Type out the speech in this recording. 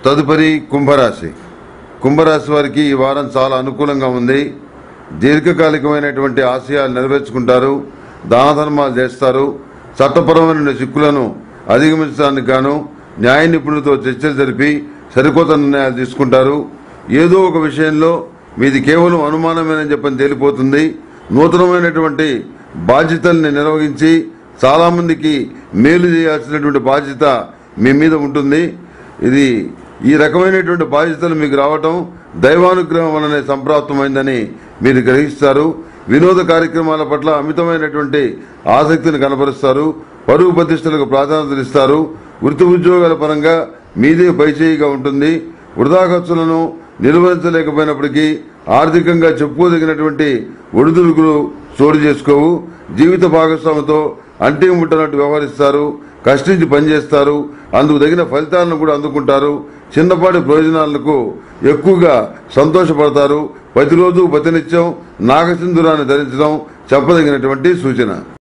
తదుపరి కుంభరాశి కుంభరాశి వారికి ఈ వారం చాలా అనుకూలంగా ఉంది దీర్ఘకాలికమైనటువంటి ఆశయాలు నెరవేర్చుకుంటారు దాన ధర్మాలు చేస్తారు చట్టపరమైన చిక్కులను అధిగమించడానికి గాను న్యాయ నిపుణులతో చర్చలు జరిపి సరికొత్త నిర్ణయాలు తీసుకుంటారు ఏదో ఒక విషయంలో మీది కేవలం అనుమానమేనని చెప్పని తేలిపోతుంది నూతనమైనటువంటి బాధ్యతల్ని నిర్వహించి చాలా మందికి మేలు చేయాల్సినటువంటి బాధ్యత మీ మీద ఉంటుంది ఇది ఈ రకమైనటువంటి బాధ్యతలు మీకు రావటం దైవానుగ్రహం వలనే సంప్రాప్తమైందని మీరు గ్రహిస్తారు వినోద కార్యక్రమాల పట్ల అమితమైనటువంటి ఆసక్తిని కనబరుస్తారు పరుగు ప్రతిష్టలకు ప్రాధాన్యత ఇస్తారు వృత్తి ఉద్యోగాల పరంగా మీదే పైచేయిగా ఉంటుంది వృధా ఖర్చులను నిర్వహించలేకపోయినప్పటికీ ఆర్థికంగా చెప్పుకోదగినటువంటి ఒడిదుడుకులు చోటు చేసుకోవు జీవిత భాగస్వామితో అంటి ముట్టనట్టు వ్యవహరిస్తారు కష్టించి పనిచేస్తారు అందుకు తగిన ఫలితాలను కూడా అందుకుంటారు చిన్నపాటి ప్రయోజనాలకు ఎక్కువగా సంతోషపడతారు ప్రతిరోజు ప్రతినిత్యం నాగసింధురాన్ని ధరించడం చెప్పదగినటువంటి సూచన